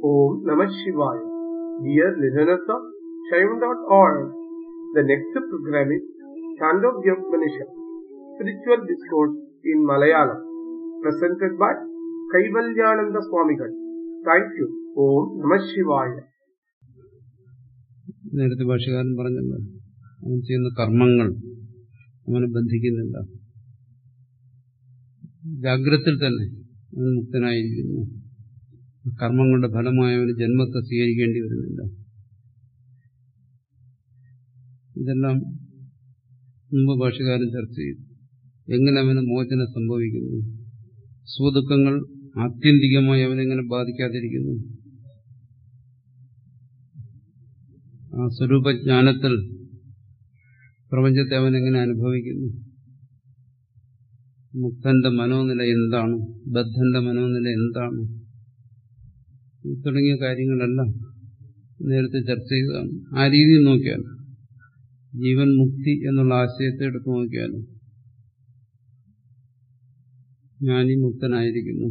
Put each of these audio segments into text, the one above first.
Om Namah Shivaya. Dear listeners of Shaivan.org, the next program is Chandogya Upanishad, Spiritual Discourse in Malayalam, presented by Kaivalyananda Swamigal. Thank you. Om Namah Shivaya. നേരത്തെ ഭാഷകാരൻ പറഞ്ഞല്ലോ അവൻ ചെയ്യുന്ന കർമ്മങ്ങൾ അവനെ ബന്ധിക്കുന്നില്ല ജാഗ്രത്തിൽ തന്നെ അവൻ മുക്തനായിരിക്കുന്നു കർമ്മങ്ങളുടെ ഫലമായി അവന് ജന്മത്തെ സ്വീകരിക്കേണ്ടി വരുന്നില്ല ഇതെല്ലാം മുമ്പ് ഭാഷകാരൻ ചർച്ച ചെയ്തു എങ്ങനെ അവന് മോചനം സംഭവിക്കുന്നു സുദുഃഖങ്ങൾ ആത്യന്തികമായി അവനെങ്ങനെ ബാധിക്കാതിരിക്കുന്നു ആ സ്വരൂപജ്ഞാനത്തിൽ പ്രപഞ്ചത്തെ അവൻ എങ്ങനെ അനുഭവിക്കുന്നു മുക്തന്റെ മനോനില എന്താണ് ബദ്ധന്റെ മനോനില എന്താണ് തുടങ്ങിയ കാര്യങ്ങളെല്ലാം നേരത്തെ ചർച്ച ചെയ്തതാണ് ആ രീതിയിൽ നോക്കിയാൽ ജീവൻ മുക്തി എന്നുള്ള ആശയത്തെ എടുത്തു നോക്കിയാൽ ഞാനീ മുക്തനായിരിക്കുന്നു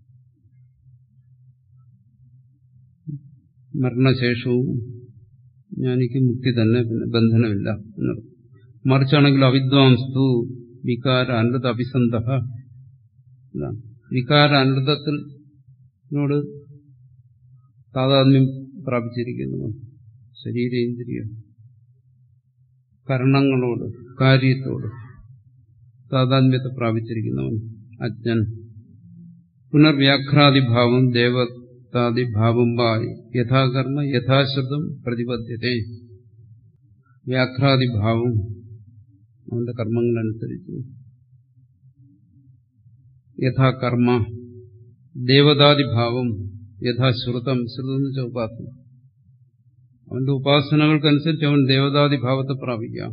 മരണശേഷവും ഞാനിക്ക് മുക്തി തന്നെ പിന്നെ ബന്ധനമില്ല എന്നർത്ഥം മറിച്ചാണെങ്കിൽ അവിദ്വാംസ്തു വികാര അനൃത അഭിസന്ധ വികാര അനൃതത്തിനോട് താതാത്മ്യം പ്രാപിച്ചിരിക്കുന്നു ശരീരേന്ദ്രിയ കരണങ്ങളോട് കാര്യത്തോട് താതാത്മ്യത്തെ പ്രാപിച്ചിരിക്കുന്നവൻ അജ്ഞൻ പുനർവ്യാഘ്രാദിഭാവം ദേവതാദിഭാവം വായി യഥാകർമ്മ യഥാശബ്ദം പ്രതിപദ്ധ്യത വ്യാഘ്രാദിഭാവം അവന്റെ കർമ്മങ്ങളനുസരിച്ച് യഥാകർമ്മ ദേവതാദിഭാവം യഥാശ്രുതം ശ്രുതം എന്ന് വെച്ചാൽ ഉപാസന അവന്റെ ഉപാസനകൾക്കനുസരിച്ച് അവൻ ദേവതാദിഭാവത്തെ പ്രാപിക്കാം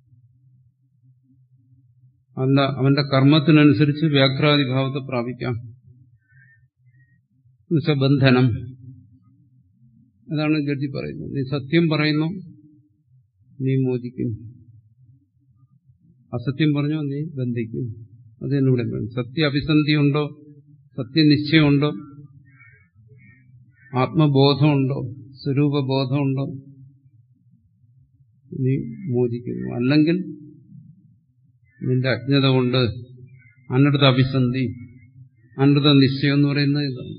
അല്ല അവന്റെ കർമ്മത്തിനനുസരിച്ച് വ്യാഘ്രാദിഭാവത്തെ പ്രാപിക്കാം എന്നുവെച്ചാൽ ബന്ധനം അതാണ് ജഡ്ജി പറയുന്നത് നീ സത്യം പറയുന്നു നീ മോചിക്കും അസത്യം പറഞ്ഞോ നീ ബന്ധിക്കും അത് എന്നിവിടെ വേണം സത്യ അഭിസന്ധി ഉണ്ടോ സത്യനിശ്ചയമുണ്ടോ ആത്മബോധമുണ്ടോ സ്വരൂപബോധമുണ്ടോ നീ മോചിക്കുന്നു അല്ലെങ്കിൽ നിന്റെ അജ്ഞത കൊണ്ട് അനൃത അഭിസന്ധി അനൃത നിശ്ചയം എന്ന് പറയുന്നത് ഇതാണ്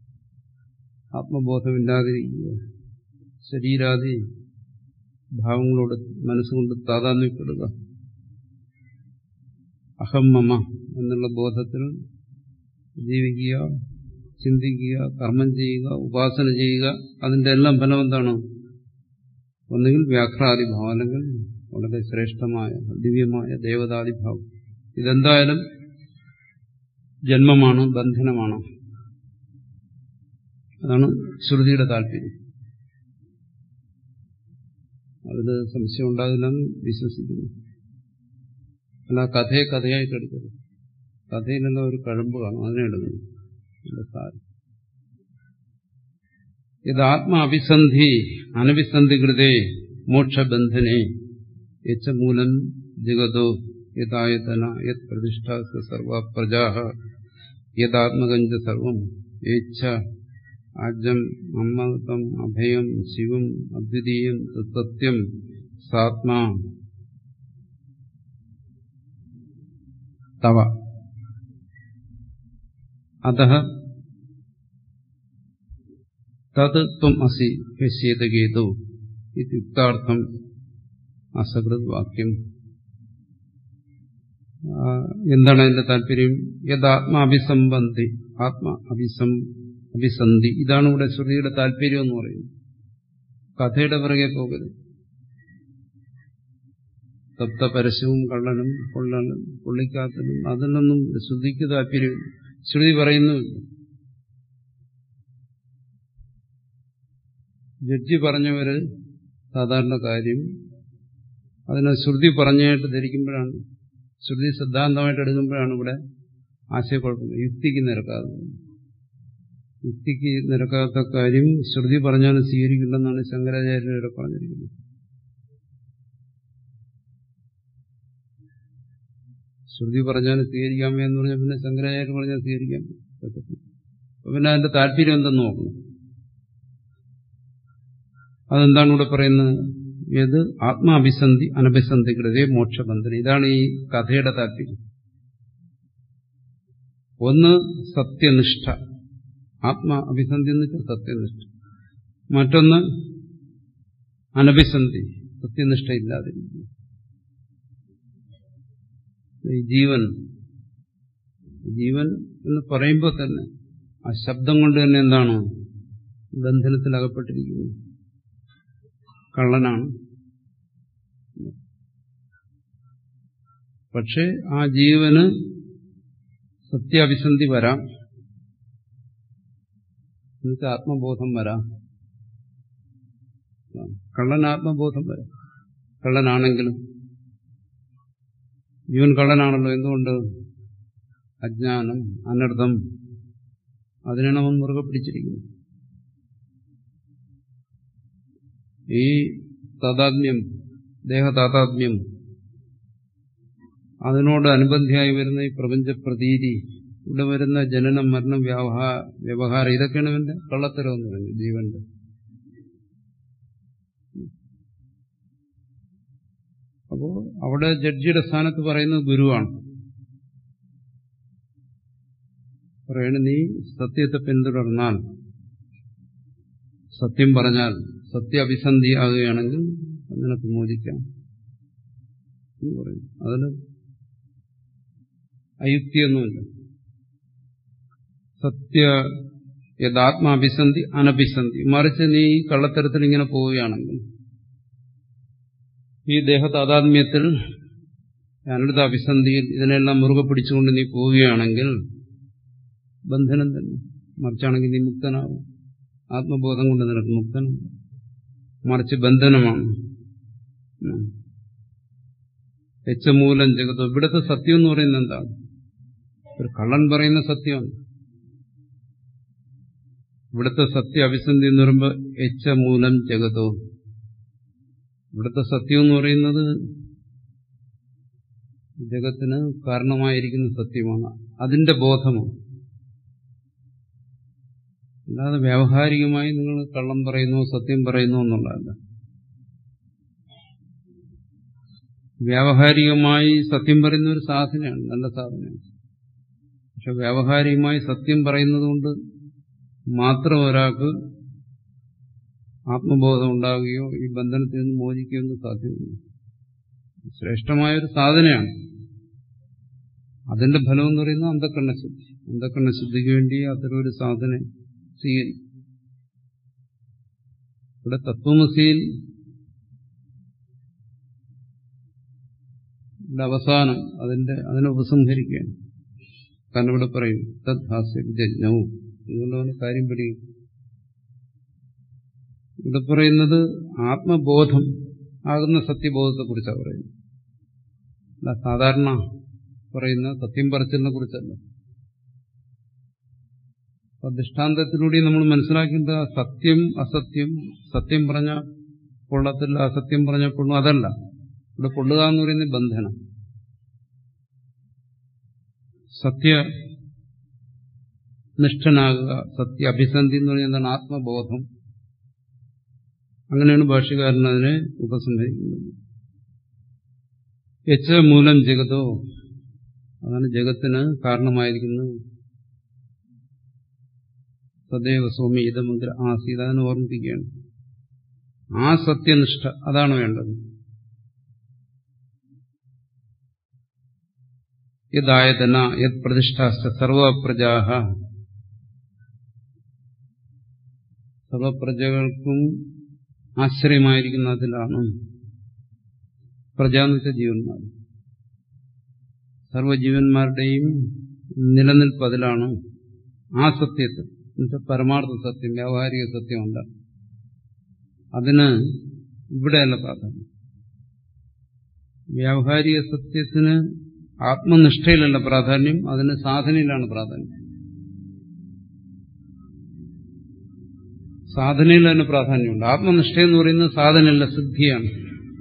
ആത്മബോധമില്ലാതിരിക്കുക ശരീരാദി ഭാവങ്ങളോട് മനസ്സുകൊണ്ട് താതാത്മ്യപ്പെടുക അഹം മമ എന്നുള്ള ബോധത്തിൽ ജീവിക്കുക ചിന്തിക്കുക കർമ്മം ചെയ്യുക ഉപാസന ചെയ്യുക അതിന്റെ എല്ലാം ഫലം എന്താണ് ഒന്നുകിൽ വ്യാഘ്രാദിഭാവം അല്ലെങ്കിൽ വളരെ ശ്രേഷ്ഠമായ ദിവ്യമായ ദേവതാദിഭാവം ഇതെന്തായാലും ജന്മമാണ് ബന്ധനമാണ് അതാണ് ശ്രുതിയുടെ താല്പര്യം അതിൽ സംശയം ഉണ്ടാകില്ലെന്ന് വിശ്വസിക്കുന്നു അല്ല കഥയെ കഥയായിട്ട് എടുക്കരുത് കഥയിലെല്ലാം ഒരു കഴമ്പ് കാണും അതിനെ എടുക്കുന്നു ഇത് ആത്മാഭിസന്ധി അനഭിസന്ധികൃതേ മോക്ഷബന്ധനെ യച്ച മൂലം ജഗതോ യഥായതന യത് പ്രതിഷ്ഠ സർവ പ്രജാ യഥാത്മകഞ്ച സർവം യേച്ഛ ആജം അമ്മതം അഭയം ശിവം അദ്വിതീയം സത്യം സാത്മാ തവ അത തത് ത്വം അസി ഹ്യസ്യേതഗേതോ ഇത്യുക്താർത്ഥം അസകൃത് വാക്യം എന്താണ് അതിന്റെ താല്പര്യം യഥാത്മാഭിസംബന്ധി ആത്മ അഭിസം അഭിസന്ധി ഇതാണ് ഇവിടെ ശ്രുതിയുടെ താല്പര്യം എന്ന് പറയുന്നത് കഥയുടെ പിറകെ പോകരുത് തപ്ത പരസ്യവും കള്ളനും കൊള്ളനും പൊള്ളിക്കാത്തനും അതിനൊന്നും ശ്രുതിക്ക് താല്പര്യം ശ്രുതി പറയുന്നുമില്ല ജഡ്ജി പറഞ്ഞവര് സാധാരണ കാര്യം അതിനെ ശ്രുതി പറഞ്ഞായിട്ട് ധരിക്കുമ്പോഴാണ് ശ്രുതി സിദ്ധാന്തമായിട്ട് എടുക്കുമ്പോഴാണ് ഇവിടെ ആശയക്കുഴപ്പം യുക്തിക്ക് നിരക്കാതെ യുക്തിക്ക് നിരക്കാത്ത കാര്യം ശ്രുതി പറഞ്ഞാലും സ്വീകരിക്കില്ലെന്നാണ് ശങ്കരാചാര്യരുടെ പറഞ്ഞിരിക്കുന്നത് ശ്രുതി പറഞ്ഞാൽ സ്വീകരിക്കാമേ എന്ന് പറഞ്ഞാൽ പിന്നെ ശങ്കരാചാര്യ പറഞ്ഞാൽ സ്വീകരിക്കാൻ പറ്റത്തില്ല അപ്പൊ പിന്നെ അതിന്റെ താല്പര്യം എന്തെന്ന് നോക്കണം അതെന്താണ് ഇവിടെ പറയുന്നത് ഏത് ആത്മാഭിസന്ധി അനഭിസന്ധി കൃതേ മോക്ഷബന്ധന ഇതാണ് ഈ കഥയുടെ താല്പര്യം ഒന്ന് സത്യനിഷ്ഠ ആത്മാ അഭിസന്ധി എന്ന് വെച്ചാൽ സത്യനിഷ്ഠ മറ്റൊന്ന് അനഭിസന്ധി സത്യനിഷ്ഠ ഇല്ലാതിരിക്കുക ഈ ജീവൻ ജീവൻ എന്ന് പറയുമ്പോൾ തന്നെ ആ ശബ്ദം കൊണ്ട് തന്നെ എന്താണ് ബന്ധനത്തിൽ അകപ്പെട്ടിരിക്കുന്നത് കള്ളനാണ് പക്ഷെ ആ ജീവന് സത്യാഭിസന്ധി വരാം എന്നുവെച്ചാൽ ആത്മബോധം വരാം കള്ളൻ ആത്മബോധം വരാം കള്ളനാണെങ്കിലും ജീവൻ കള്ളനാണല്ലോ എന്തുകൊണ്ട് അജ്ഞാനം അനർത്ഥം അതിനാണ് അവൻ മുറുകെ പിടിച്ചിരിക്കുന്നത് ഈ താതാത്മ്യം ദേഹതാതാത്മ്യം അതിനോട് അനുബന്ധിയായി വരുന്ന ഈ പ്രപഞ്ച പ്രതീതി ഇവിടെ വരുന്ന ജനനം മരണം വ്യവഹാ വ്യവഹാരം ഇതൊക്കെയാണ് ഇവന്റെ കള്ളത്തരം എന്ന് പറയുന്നത് ജീവന്റെ അപ്പോ അവിടെ ജഡ്ജിയുടെ സ്ഥാനത്ത് പറയുന്നത് ഗുരുവാണ് പറയണ നീ സത്യത്തെ പിന്തുടർന്നാൽ സത്യം പറഞ്ഞാൽ സത്യ അഭിസന്ധി ആകുകയാണെങ്കിൽ നിനക്ക് മോചിക്കാം എന്ന് പറയും അതിന് അയുക്തിയൊന്നുമില്ല സത്യ യഥാത്മാഭിസന്ധി അനഭിസന്ധി മറിച്ച് നീ ഈ കള്ളത്തരത്തിൽ ഇങ്ങനെ പോവുകയാണെങ്കിൽ ഈ ദേഹതാതാത്മ്യത്തിൽ അനടുത്ത അഭിസന്ധിയിൽ ഇതിനെല്ലാം മുറുകെ പിടിച്ചുകൊണ്ട് നീ പോവുകയാണെങ്കിൽ ബന്ധനം തന്നെ മറിച്ചാണെങ്കിൽ നീ മുക്തനാവും ആത്മബോധം കൊണ്ട് നിനക്ക് മുക്തനം മറിച്ച് ബന്ധനമാണ് എച്ചമൂലം ജഗത്തോ ഇവിടുത്തെ സത്യം എന്ന് പറയുന്നത് എന്താണ് ഒരു കള്ളൻ പറയുന്ന സത്യമാണ് ഇവിടുത്തെ സത്യ അഭിസന്ധി എന്ന് പറയുമ്പോൾ എച്ചമൂലം ജഗതോ ഇവിടുത്തെ സത്യം എന്ന് പറയുന്നത് ജഗത്തിന് കാരണമായിരിക്കുന്ന സത്യമാണ് അതിന്റെ ബോധമാണ് അല്ലാതെ വ്യാവഹാരികമായി നിങ്ങൾ കള്ളം പറയുന്നു സത്യം പറയുന്നു എന്നുള്ളതല്ല വ്യാവഹാരികമായി സത്യം പറയുന്ന ഒരു സാധനമാണ് നല്ല സാധനമാണ് പക്ഷെ വ്യാവഹാരികമായി സത്യം പറയുന്നത് കൊണ്ട് മാത്രം ഒരാൾക്ക് ആത്മബോധം ഉണ്ടാവുകയോ ഈ ബന്ധനത്തിൽ നിന്ന് മോചിക്കുകയോ ഒന്നും സാധ്യമല്ല ശ്രേഷ്ഠമായൊരു സാധനയാണ് അതിന്റെ ഫലം എന്ന് പറയുന്നത് അന്ധക്കണ്ണ ശുദ്ധി അന്ധക്കണ്ണ ശുദ്ധിക്ക് വേണ്ടി അത്തരമൊരു സാധന സ്വീകരിക്കും ഇവിടെ തത്വമസിയിൽ അവസാനം അതിന്റെ അതിനെ ഉപസംഹരിക്കുകയാണ് കാരണം ഇവിടെ പറയും തദ് ഹാസ്യ ജജ്ഞവും ഇതുകൊണ്ട് അവന് കാര്യം പിടിക്കും ഇവിടെ പറയുന്നത് ആത്മബോധം ആകുന്ന സത്യബോധത്തെ കുറിച്ചാണ് പറയുന്നത് അല്ല സാധാരണ പറയുന്ന സത്യം പറച്ചിലിനെ കുറിച്ചല്ല ദൃഷ്ടാന്തത്തിലൂടെ നമ്മൾ മനസ്സിലാക്കേണ്ട സത്യം അസത്യം സത്യം പറഞ്ഞ കൊള്ളത്തില്ല അസത്യം പറഞ്ഞ കൊള്ളും അതല്ല ഇവിടെ കൊള്ളുക എന്ന് പറയുന്നത് ബന്ധനം സത്യ നിഷ്ഠനാകുക സത്യ അഭിസന്ധി എന്ന് പറഞ്ഞാൽ എന്താണ് ആത്മബോധം അങ്ങനെയാണ് ഭാഷ്യകാരൻ അതിനെ ഉപസംഹരിക്കുന്നത് യച്ച മൂലം ജഗതോ അതാണ് ജഗത്തിന് കാരണമായിരിക്കുന്നത് സദൈവ സ്വാമി ഇതമന്ത്ര ആസീത അതിനെ ഓർമ്മിപ്പിക്കുകയാണ് ആ സത്യനിഷ്ഠ അതാണ് വേണ്ടത് യദായതന യത് പ്രതിഷ്ഠാശ്ച സർവപ്രജാഹ സർവപ്രജകൾക്കും ആശ്രയമായിരിക്കുന്ന അതിലാണ് പ്രജ എന്ന് വെച്ച ജീവന്മാർ സർവജീവന്മാരുടെയും നിലനിൽപ്പ് അതിലാണ് ആ സത്യത്തിൽ എന്നുവെച്ചാൽ പരമാർത്ഥ സത്യം വ്യാവഹാരിക സത്യമല്ല അതിന് ഇവിടെയല്ല പ്രാധാന്യം വ്യാവഹാരിക സത്യത്തിന് ആത്മനിഷ്ഠയിലല്ല പ്രാധാന്യം അതിന് സാധനയിലാണ് പ്രാധാന്യം സാധനയിൽ തന്നെ പ്രാധാന്യമുണ്ട് ആത്മനിഷ്ഠ എന്ന് പറയുന്നത് സാധനയല്ല സിദ്ധിയാണ്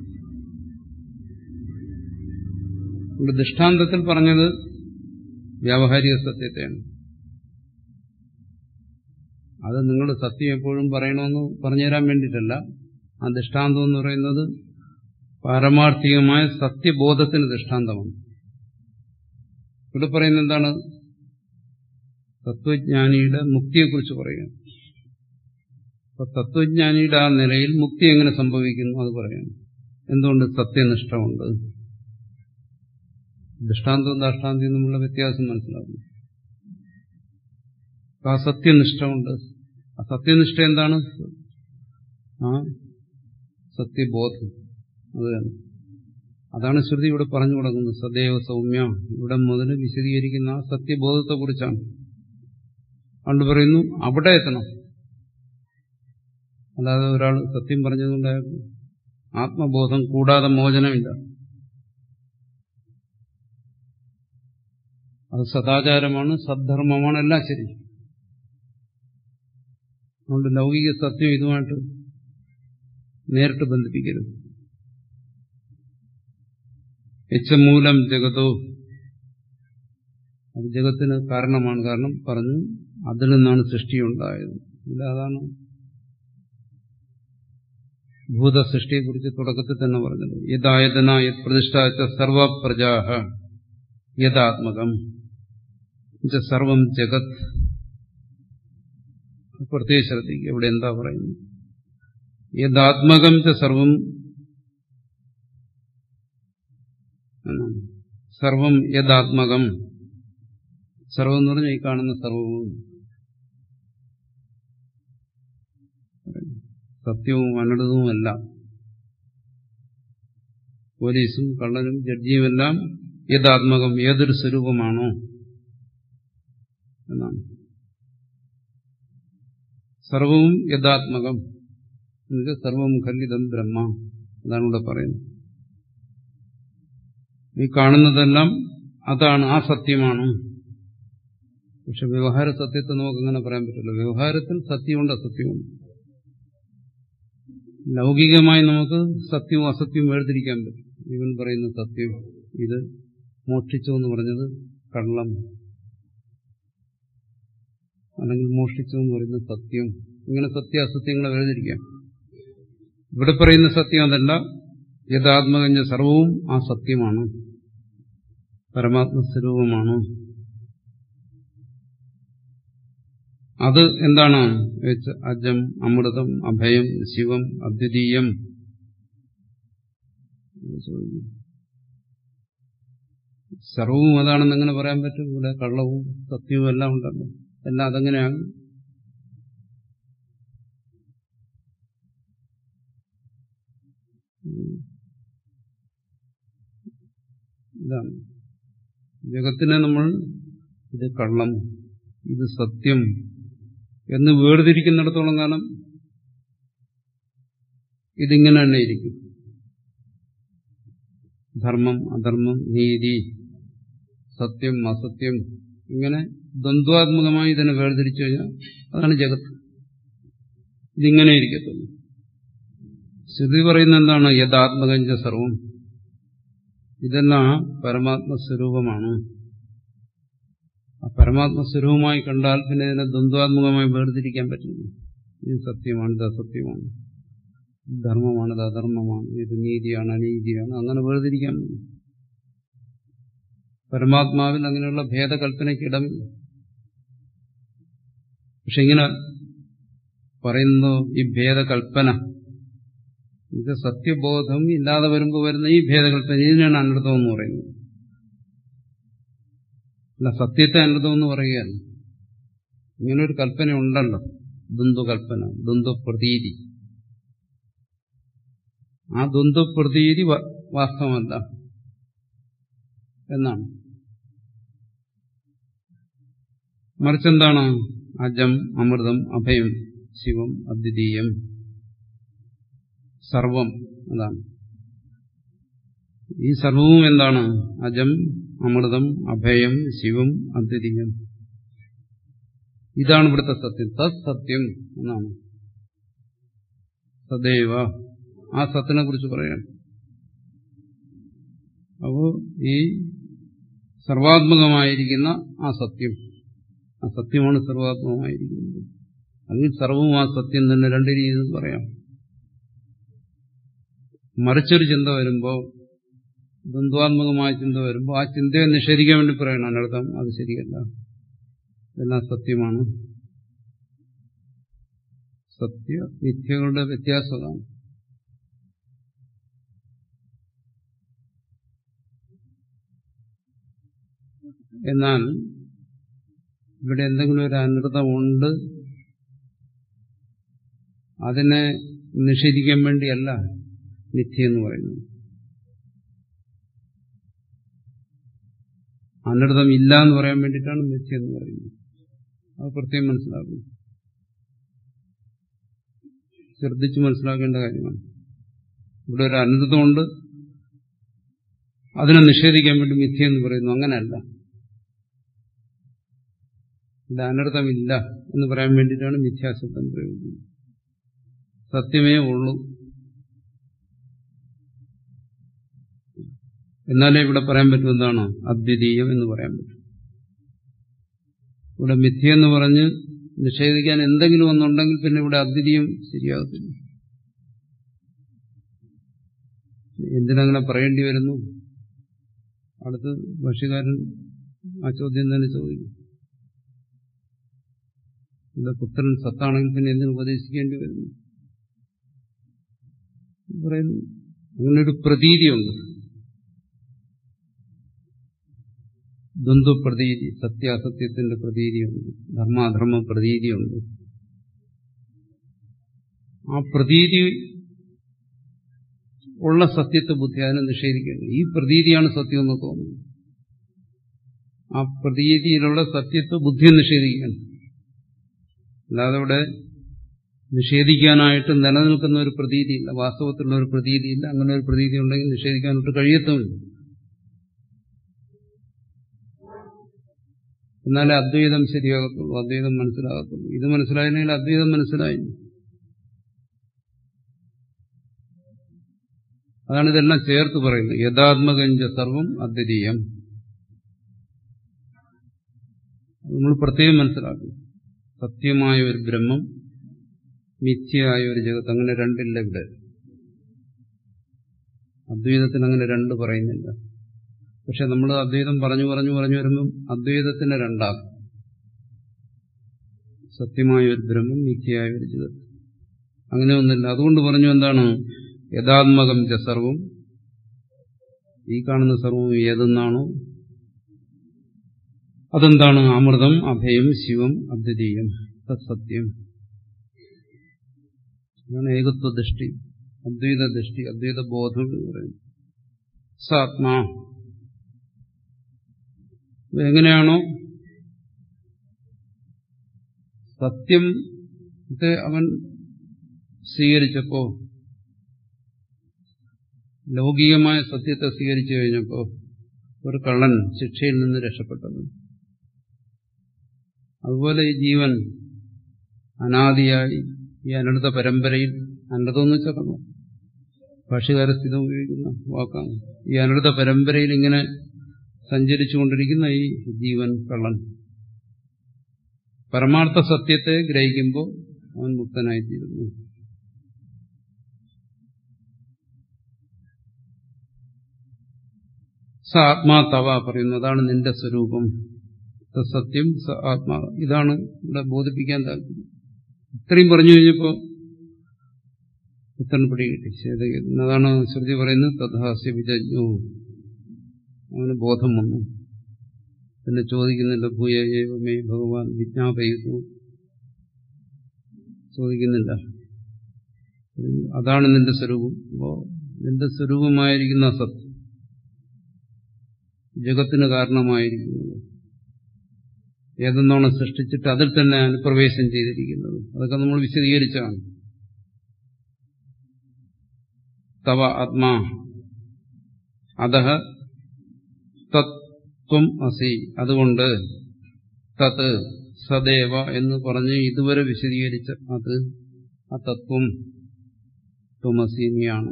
ഇവിടെ ദൃഷ്ടാന്തത്തിൽ പറഞ്ഞത് വ്യാവഹാരിക സത്യത്തെയാണ് അത് നിങ്ങൾ സത്യം എപ്പോഴും പറയണമെന്ന് പറഞ്ഞുതരാൻ വേണ്ടിയിട്ടല്ല ആ ദൃഷ്ടാന്തം എന്ന് പറയുന്നത് പാരമാർത്ഥികമായ സത്യബോധത്തിന് ദൃഷ്ടാന്തമാണ് ഇവിടെ പറയുന്നത് എന്താണ് തത്വജ്ഞാനിയുടെ മുക്തിയെക്കുറിച്ച് പറയുക അപ്പൊ തത്വജ്ഞാനിയുടെ ആ നിലയിൽ മുക്തി എങ്ങനെ സംഭവിക്കുന്നു അത് പറയാം എന്തുകൊണ്ട് സത്യനിഷ്ഠമുണ്ട് ദൃഷ്ടാന്തവും ദാഷ്ടാന്തിയും തമ്മിലുള്ള വ്യത്യാസം മനസ്സിലാക്കുന്നു ആ സത്യനിഷ്ഠമുണ്ട് ആ സത്യനിഷ്ഠ എന്താണ് ആ സത്യബോധം അത് തന്നെ അതാണ് ശ്രുതി ഇവിടെ പറഞ്ഞു കൊടുക്കുന്നത് സദൈവ സൗമ്യ ഇവിടെ മുതൽ വിശദീകരിക്കുന്ന ആ സത്യബോധത്തെക്കുറിച്ചാണ് അതുകൊണ്ട് പറയുന്നു അവിടെ എത്തണം അല്ലാതെ ഒരാൾ സത്യം പറഞ്ഞതുകൊണ്ട് അയാൾക്ക് ആത്മബോധം കൂടാതെ മോചനമില്ല അത് സദാചാരമാണ് സദ്ധർമ്മമാണ് എല്ലാം ശരി അതുകൊണ്ട് ലൗകിക സത്യം ഇതുമായിട്ട് നേരിട്ട് ബന്ധിപ്പിക്കരുത് എച്ചമൂലം ജഗതോ അത് ജഗത്തിന് കാരണമാണ് കാരണം പറഞ്ഞു അതിൽ നിന്നാണ് സൃഷ്ടിയുണ്ടായത് ഇല്ല അതാണ് ഭൂതസൃഷ്ടിയെക്കുറിച്ച് തുടക്കത്തിൽ തന്നെ പറഞ്ഞത് യഥായതന യത് പ്രതിഷ്ഠാച്ച സർവപ്രജാഹ യഥാത്മകം സർവം ജഗത് പ്രത്യേക ശ്രദ്ധിക്കുക ഇവിടെ എന്താ പറയുന്നത് യഥാത്മകം ച സർവം സർവം യഥാത്മകം സർവം എന്ന് പറഞ്ഞാൽ ഈ കാണുന്ന സർവവും സത്യവും അനടതുമല്ല പോലീസും കള്ളനും ജഡ്ജിയുമെല്ലാം യഥാത്മകം ഏതൊരു സ്വരൂപമാണോ എന്നാണ് സർവവും യഥാത്മകം എന്നുവെച്ചാൽ സർവം ഖല്ലിതം ബ്രഹ്മ അതാണ് ഇവിടെ പറയുന്നത് ഈ കാണുന്നതെല്ലാം അതാണ് ആ സത്യമാണ് പക്ഷെ വ്യവഹാര സത്യത്തെ നമുക്ക് അങ്ങനെ പറയാൻ പറ്റില്ല വ്യവഹാരത്തിൽ സത്യമുണ്ട് അസത്യമുണ്ട് ലൗകികമായി നമുക്ക് സത്യവും അസത്യവും വേർതിരിക്കാൻ പറ്റും ഇവൻ പറയുന്ന സത്യം ഇത് മോഷ്ടിച്ചു എന്ന് പറഞ്ഞത് കള്ളം അല്ലെങ്കിൽ മോഷ്ടിച്ചു എന്ന് പറയുന്നത് സത്യം ഇങ്ങനെ സത്യ അസത്യങ്ങളെ വേർതിരിക്കാം ഇവിടെ പറയുന്ന സത്യം അതല്ല യഥാത്മകഞ്ഞ സർവവും ആ സത്യമാണ് പരമാത്മസ്വരൂപമാണ് അത് എന്താണ് അജം അമൃതം അഭയം ശിവം അദ്വിതീയം സർവവും അതാണെന്ന് എങ്ങനെ പറയാൻ പറ്റും ഇവിടെ കള്ളവും സത്യവും എല്ലാം ഉണ്ടല്ലോ എല്ലാം അതെങ്ങനെയാണ് ഇതാണ് ജഗത്തിനെ നമ്മൾ ഇത് കള്ളം ഇത് സത്യം എന്ന് വേർതിരിക്കുന്നിടത്തോളം കാലം ഇതിങ്ങനെ തന്നെ ഇരിക്കും ധർമ്മം അധർമ്മം നീതി സത്യം അസത്യം ഇങ്ങനെ ദ്വന്ദ്വാത്മകമായി ഇതിനെ വേർതിരിച്ചു കഴിഞ്ഞാൽ അതാണ് ജഗത്ത് ഇതിങ്ങനെ ഇരിക്കത്തുള്ളൂ ശ്രുതി പറയുന്ന എന്താണ് യഥാത്മകഞ്ച സർവം ഇതെല്ലാം പരമാത്മസ്വരൂപമാണ് ആ പരമാത്മസ്വരൂപമായി കണ്ടാൽ പിന്നെ ഇതിനെ ദ്വന്ദ്വാത്മകമായി വേർതിരിക്കാൻ പറ്റില്ല ഇത് സത്യമാണ് ഇത് അസത്യമാണ് ധർമ്മമാണ് ഇത് അധർമ്മമാണ് ഇത് നീതിയാണ് അനീതിയാണ് അങ്ങനെ വേർതിരിക്കാൻ പരമാത്മാവിൽ അങ്ങനെയുള്ള ഭേദകൽപ്പനയ്ക്ക് ഇടമില്ല പക്ഷെ ഇങ്ങനെ പറയുന്നു ഈ ഭേദകൽപ്പന ഇത് സത്യബോധം ഇല്ലാതെ വരുമ്പോൾ വരുന്ന ഈ ഭേദകൽപ്പന ഇതിനാണ് അനർത്ഥം എന്ന് പറയുന്നത് അല്ല സത്യത്തെ അനർത്ഥം എന്ന് പറയുകയല്ല ഇങ്ങനൊരു കൽപ്പന ഉണ്ടല്ലോ ദ്വന്ദ്വകൽപ്പന ദ്വന്ദ്വപ്രതീതി ആ ദ്വന്ദ്വപ്രതീതി വാസ്തവമല്ല എന്നാണ് മറിച്ചെന്താണ് അജം അമൃതം അഭയം ശിവം അദ്വിതീയം സർവം അതാണ് ഈ സർവവും എന്താണ് അജം അമൃതം അഭയം ശിവം അദ്വിതീയം ഇതാണ് ഇവിടുത്തെ സത്യം തത് സത്യം എന്നാണ് സദൈവ ആ സത്തിനെ കുറിച്ച് പറയാം അപ്പോ ഈ സർവാത്മകമായിരിക്കുന്ന ആ സത്യം ആ സത്യമാണ് സർവാത്മകമായിരിക്കുന്നത് അല്ലെങ്കിൽ സർവവും ആ സത്യം തന്നെ രണ്ട് രീതിയിൽ പറയാം മറിച്ചൊരു ചിന്ത വരുമ്പോൾ ദ്വന്ദ്വാത്മകമായ ചിന്ത വരുമ്പോൾ ആ ചിന്തയെ നിഷേധിക്കാൻ വേണ്ടി പറയണം അതിനർത്ഥം അത് ശരിയല്ല ഇതെല്ലാം സത്യമാണ് സത്യ മിഥ്യകളുടെ വ്യത്യാസം അതാണ് എന്നാൽ ഇവിടെ എന്തെങ്കിലും ഒരു അനർത്ഥമുണ്ട് അതിനെ നിഷേധിക്കാൻ വേണ്ടിയല്ല നിത്യ എന്ന് പറയുന്നത് അനർത്ഥം ഇല്ല എന്ന് പറയാൻ വേണ്ടിയിട്ടാണ് നിത്യ എന്ന് പറയുന്നത് അത് പ്രത്യേകം മനസ്സിലാക്കുന്നു ശ്രദ്ധിച്ച് മനസ്സിലാക്കേണ്ട കാര്യമാണ് ഇവിടെ ഒരു അനർത്ഥമുണ്ട് അതിനെ നിഷേധിക്കാൻ വേണ്ടി മിഥ്യ എന്ന് പറയുന്നു അങ്ങനെയല്ല ഇത് അനർത്ഥമില്ല എന്ന് പറയാൻ വേണ്ടിയിട്ടാണ് മിഥ്യാശബ്ദം പ്രയോഗിക്കുന്നത് സത്യമേ ഉള്ളൂ എന്നാലേ ഇവിടെ പറയാൻ പറ്റും എന്താണ് അദ്വിതീയം എന്ന് പറയാൻ പറ്റും ഇവിടെ മിഥ്യ എന്ന് പറഞ്ഞ് നിഷേധിക്കാൻ എന്തെങ്കിലും ഒന്നുണ്ടെങ്കിൽ പിന്നെ ഇവിടെ അദ്വിതീയം ശരിയാകത്തില്ല എന്തിനങ്ങനെ പറയേണ്ടി വരുന്നു അടുത്ത് ഭക്ഷ്യകാരൻ ആ ചോദ്യം തന്നെ ചോദിക്കും ഇവിടെ പുത്രൻ സത്താണെങ്കിൽ പിന്നെ എന്തിനു ഉപദേശിക്കേണ്ടി വരുന്നു പറയുന്നു അങ്ങനൊരു പ്രതീതിയുണ്ട് ദ്വന്ദ്വപ്രതീതി സത്യാസത്യത്തിന്റെ പ്രതീതിയുണ്ട് ധർമാധർമ്മ പ്രതീതിയുണ്ട് ആ പ്രതീതി ഉള്ള സത്യത്തെ ബുദ്ധി അതിനെ നിഷേധിക്കുന്നു ഈ പ്രതീതിയാണ് സത്യം എന്ന് തോന്നുന്നു ആ പ്രതീതിയിലുള്ള സത്യത്തെ ബുദ്ധി നിഷേധിക്കുകയാണ് അല്ലാതെ ഇവിടെ നിഷേധിക്കാനായിട്ട് നിലനിൽക്കുന്ന ഒരു പ്രതീതിയില്ല വാസ്തവത്തിലുള്ള ഒരു പ്രതീതിയില്ല അങ്ങനെ ഒരു പ്രതീതി ഉണ്ടെങ്കിൽ നിഷേധിക്കാനായിട്ട് കഴിയത്തുമില്ല എന്നാലേ അദ്വൈതം ശരിയാകത്തുള്ളൂ അദ്വൈതം മനസ്സിലാകത്തുള്ളൂ ഇത് മനസ്സിലായില്ലെങ്കിൽ അദ്വൈതം മനസ്സിലായി അതാണ് ഇതെല്ലാം ചേർത്ത് പറയുന്നത് യഥാത്മകഞ്ച സർവം അദ്വിതീയം നമ്മൾ പ്രത്യേകം മനസ്സിലാക്കും സത്യമായ ഒരു ബ്രഹ്മം മിഥ്യയായ ഒരു ജഗത്ത് അങ്ങനെ രണ്ടില്ല ഇവിടെ അദ്വൈതത്തിന് അങ്ങനെ രണ്ട് പറയുന്നില്ല പക്ഷെ നമ്മൾ അദ്വൈതം പറഞ്ഞു പറഞ്ഞു പറഞ്ഞു വരുമ്പം അദ്വൈതത്തിന് രണ്ടാക്കും സത്യമായ ഒരു ബ്രഹ്മം മിഥ്യയായ ഒരു ജഗത്ത് അങ്ങനെ ഒന്നില്ല അതുകൊണ്ട് പറഞ്ഞു എന്താണ് യഥാത്മകം ച സർവം ഈ കാണുന്ന സർവം ഏതെന്നാണോ അതെന്താണ് അമൃതം അഭയം ശിവം അദ്വിതീയം തത്സത്യം അതാണ് ഏകത്വ ദൃഷ്ടി അദ്വൈത ദൃഷ്ടി അദ്വൈത ബോധം എന്ന് പറയുന്നത് സാത്മാ എങ്ങനെയാണോ സത്യത്തെ അവൻ സ്വീകരിച്ചപ്പോ ലൗകികമായ സത്യത്തെ സ്വീകരിച്ചു കഴിഞ്ഞപ്പോ ഒരു കള്ളൻ ശിക്ഷയിൽ നിന്ന് രക്ഷപ്പെട്ടത് അതുപോലെ ഈ ജീവൻ അനാദിയായി ഈ അനടുത്ത പരമ്പരയിൽ അനടുതെന്ന് വെച്ചാൽ ഭാഷകാര സ്ഥിതം ഉപയോഗിക്കുന്ന വാക്കാണ് ഈ അനടുത്ത പരമ്പരയിൽ ഇങ്ങനെ സഞ്ചരിച്ചുകൊണ്ടിരിക്കുന്ന ഈ ജീവൻ കള്ളൻ പരമാർത്ഥ സത്യത്തെ ഗ്രഹിക്കുമ്പോൾ അവൻ മുക്തനായിത്തീരുന്നു സ ആത്മാ തവ പറയുന്നു അതാണ് നിന്റെ സ്വരൂപം സത്യം സ ആത്മാ ഇതാണ് ഇവിടെ ബോധിപ്പിക്കാൻ താല്പര്യം ഇത്രയും പറഞ്ഞു കഴിഞ്ഞപ്പോ ഉത്തരം പിടികിട്ടി ശേതകേതൻ അതാണ് ശ്രുതി പറയുന്നത് തഥാസ്യ വിജജ്ഞോ അവന് ബോധം വന്നു പിന്നെ ചോദിക്കുന്നില്ല ഭൂയേവമേ ഭഗവാൻ വിജ്ഞാപയുന്നു ചോദിക്കുന്നില്ല അതാണ് നിന്റെ സ്വരൂപം അപ്പോ നിന്റെ സ്വരൂപമായിരിക്കുന്ന സത്യം ജഗത്തിന് കാരണമായിരിക്കുന്നത് ഏതെന്നാണ് സൃഷ്ടിച്ചിട്ട് അതിൽ തന്നെ അനുപ്രവേശം ചെയ്തിരിക്കുന്നത് അതൊക്കെ നമ്മൾ വിശദീകരിച്ചാണ് തവ ആത്മാ അതഹ തത്വം അസി അതുകൊണ്ട് തത് സദേവ എന്ന് പറഞ്ഞ് ഇതുവരെ വിശദീകരിച്ച അത് ആ തത്വം ത്വമസീനിയാണ്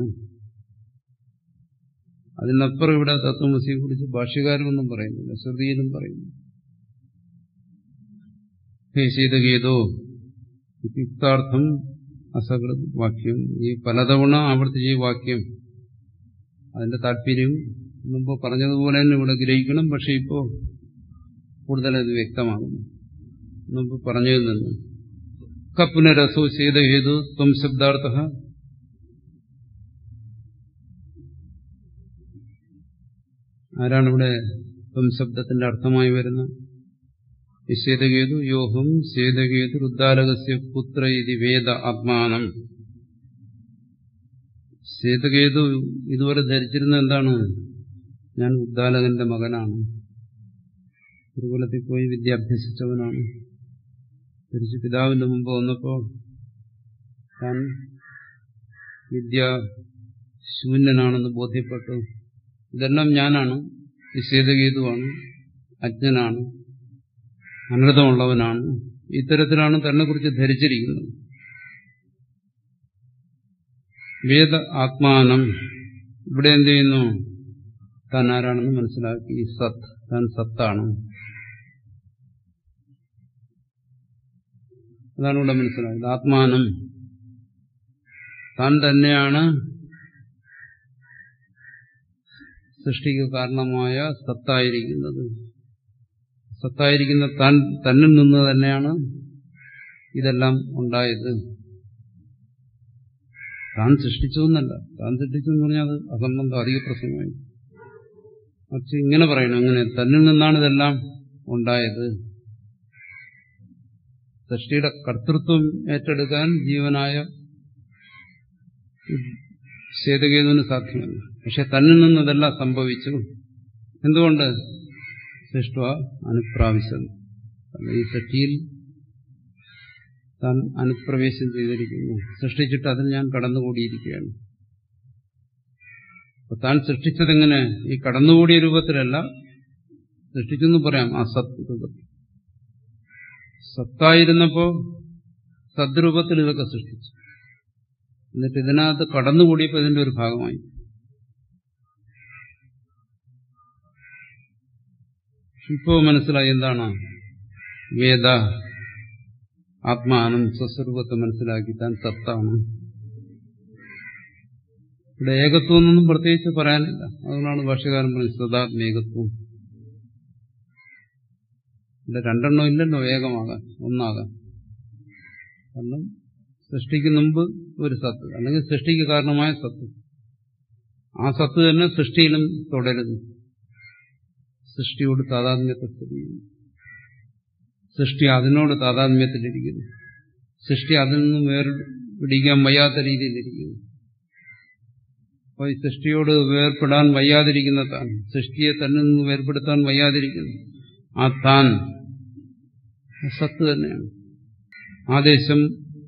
അതിനപ്പുറം ഇവിടെ തത്വമസിയെ കുറിച്ച് ഭാഷ്യകാരമൊന്നും പറയുന്നില്ല ശ്രുതിയിലും പറയുന്നു ഹേ ശീതഗീതോ യുക്താർത്ഥം അസകൃത് വാക്യം ഈ പലതവണ ആവർത്തിച്ച ഈ വാക്യം അതിന്റെ താല്പര്യം മുമ്പ് പറഞ്ഞതുപോലെ തന്നെ ഇവിടെ ഗ്രഹിക്കണം പക്ഷെ ഇപ്പോ കൂടുതൽ അത് വ്യക്തമാകുന്നു മുമ്പ് പറഞ്ഞതിൽ നിന്ന് കപ്പുനരസോ ചെയ്ത ഹേതു ത്വം ശബ്ദാർത്ഥ ആരാണ് ഇവിടെ ത്വം ശബ്ദത്തിന്റെ അർത്ഥമായി വരുന്ന നിഷേധകേതു യോഹം ശേതകേതു രുദ്ദാലകസ്യ പുത്ര ഇതി വേദ ആത്മാനം ശേതകേതു ഇതുവരെ ധരിച്ചിരുന്ന എന്താണ് ഞാൻ ഉദ്ദാലകന്റെ മകനാണ് ഗുരുകുലത്തിൽ പോയി വിദ്യ അഭ്യസിച്ചവനാണ് തിരിച്ച് പിതാവിന്റെ മുമ്പ് വന്നപ്പോ താൻ വിദ്യ ശൂന്യനാണെന്ന് ബോധ്യപ്പെട്ടു ഇതെല്ലാം ഞാനാണ് നിഷേധഗീതുവാണ് അജ്ഞനാണ് അനൃതമുള്ളവനാണ് ഇത്തരത്തിലാണ് തന്നെ കുറിച്ച് ധരിച്ചിരിക്കുന്നത് വേദ ആത്മാനം ഇവിടെ എന്ത് ചെയ്യുന്നു താൻ ആരാണെന്ന് മനസ്സിലാക്കി സത്ത് താൻ സത്താണ് അതാണ് ഇവിടെ മനസ്സിലായത് ആത്മാനം താൻ തന്നെയാണ് സൃഷ്ടിക്ക് കാരണമായ സത്തായിരിക്കുന്നത് സത്തായിരിക്കുന്ന താൻ തന്നിൽ നിന്ന് തന്നെയാണ് ഇതെല്ലാം ഉണ്ടായത് താൻ സൃഷ്ടിച്ചു എന്നല്ല താൻ സൃഷ്ടിച്ചു എന്ന് പറഞ്ഞാൽ അത് അസംബന്ധം അധിക പ്രസംഗമായി പക്ഷെ ഇങ്ങനെ പറയണം അങ്ങനെ തന്നിൽ നിന്നാണ് ഇതെല്ലാം ഉണ്ടായത് സൃഷ്ടിയുടെ കർത്തൃത്വം ഏറ്റെടുക്കാൻ ജീവനായ ശ്വേതകേതുവിന് സാധ്യമല്ല പക്ഷെ തന്നിൽ നിന്ന് ഇതെല്ലാം സംഭവിച്ചു എന്തുകൊണ്ട് സൃഷ്ട അനുപ്രാവശ്യം ഈ സൃഷ്ടിയിൽ താൻ അനുപ്രവേശം ചെയ്തിരിക്കുന്നു സൃഷ്ടിച്ചിട്ട് അതിൽ ഞാൻ കടന്നുകൂടിയിരിക്കുകയാണ് അപ്പൊ താൻ സൃഷ്ടിച്ചതെങ്ങനെ ഈ കടന്നുകൂടിയ രൂപത്തിലല്ല സൃഷ്ടിച്ചെന്ന് പറയാം ആ സത് രൂപത്തിൽ സത്തായിരുന്നപ്പോ സദ്രൂപത്തിൽ ഇതൊക്കെ സൃഷ്ടിച്ചു എന്നിട്ട് ഇതിനകത്ത് കടന്നുകൂടിയപ്പോൾ ഇതിന്റെ ഒരു ഭാഗമായി ഇപ്പോ മനസ്സിലായി എന്താണ് വേദ ആത്മാനം സ്വസ്വരൂപത്തെ മനസ്സിലാക്കി താൻ സത്താണ് ഇവിടെ ഏകത്വം എന്നൊന്നും പ്രത്യേകിച്ച് പറയാനില്ല അതുകൊണ്ടാണ് ഭാഷകാരൻ പറഞ്ഞത് സദാത്മേകത്വം ഇവിടെ രണ്ടെണ്ണം ഇല്ലല്ലോ ഏകമാകാൻ ഒന്നാകാൻ കാരണം സൃഷ്ടിക്ക് മുമ്പ് ഒരു സത്ത് അല്ലെങ്കിൽ സൃഷ്ടിക്ക് കാരണമായ സത്ത് ആ സത്ത് തന്നെ സൃഷ്ടിയിലും തുടരുന്നു സൃഷ്ടിയോട് താതാത്മ്യത്തെ സ്ഥിതി ചെയ്യുന്നു സൃഷ്ടി അതിനോട് താതാത്മ്യത്തിലിരിക്കുന്നു സൃഷ്ടി അതിൽ നിന്നും വേർപിടിക്കാൻ വയ്യാത്ത രീതിയിലിരിക്കുന്നു അപ്പോൾ ഈ സൃഷ്ടിയോട് വേർപെടാൻ വയ്യാതിരിക്കുന്ന താൻ സൃഷ്ടിയെ തന്നെ നിന്ന് വേർപെടുത്താൻ വയ്യാതിരിക്കുന്നു ആ താൻ സത്ത് തന്നെയാണ് ആദേശം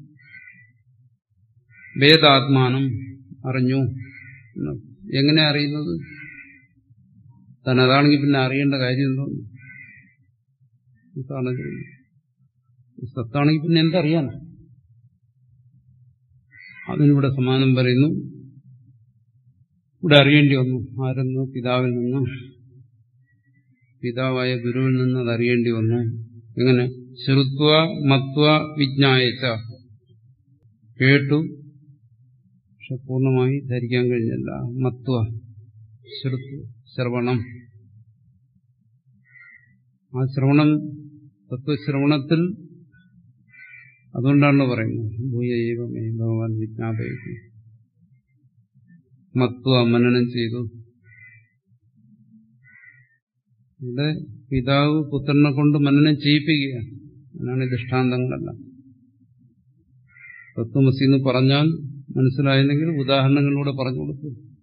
വേദാത്മാനം അറിഞ്ഞു എങ്ങനെ അറിയുന്നത് താൻ അതാണെങ്കിൽ പിന്നെ അറിയേണ്ട കാര്യം എന്തോന്നു സത്താണെങ്കിൽ പിന്നെ എന്തറിയാൻ അതിനിവിടെ സമാനം പറയുന്നു ഇവിടെ അറിയേണ്ടി വന്നു ആരെന്നു പിതാവിൽ നിന്ന് പിതാവായ ഗുരുവിൽ നിന്ന് അത് അറിയേണ്ടി വന്നു എങ്ങനെ ശ്രുത്വ മത്വ വിജ്ഞായച്ച കേട്ടു പക്ഷെ പൂർണ്ണമായി ധരിക്കാൻ കഴിഞ്ഞല്ല മത്വ ശ്രുത്വ ശ്രവണം ആ ശ്രവണം തത്വശ്രവണത്തിൽ അതുകൊണ്ടാണല്ലോ പറയുന്നത് ഭൂയൈവമേ ഭഗവാൻ വിജ്ഞാപയത്തി മത്വ മനനം ചെയ്തു ഇവിടെ പിതാവ് പുത്രനെ കൊണ്ട് മനനം ചെയ്യിപ്പിക്കുക എന്നാണ് ഈ ദൃഷ്ടാന്തങ്ങളെല്ലാം തത്വമസി എന്ന് പറഞ്ഞാൽ മനസ്സിലായെങ്കിൽ ഉദാഹരണങ്ങളിലൂടെ പറഞ്ഞു കൊടുക്കും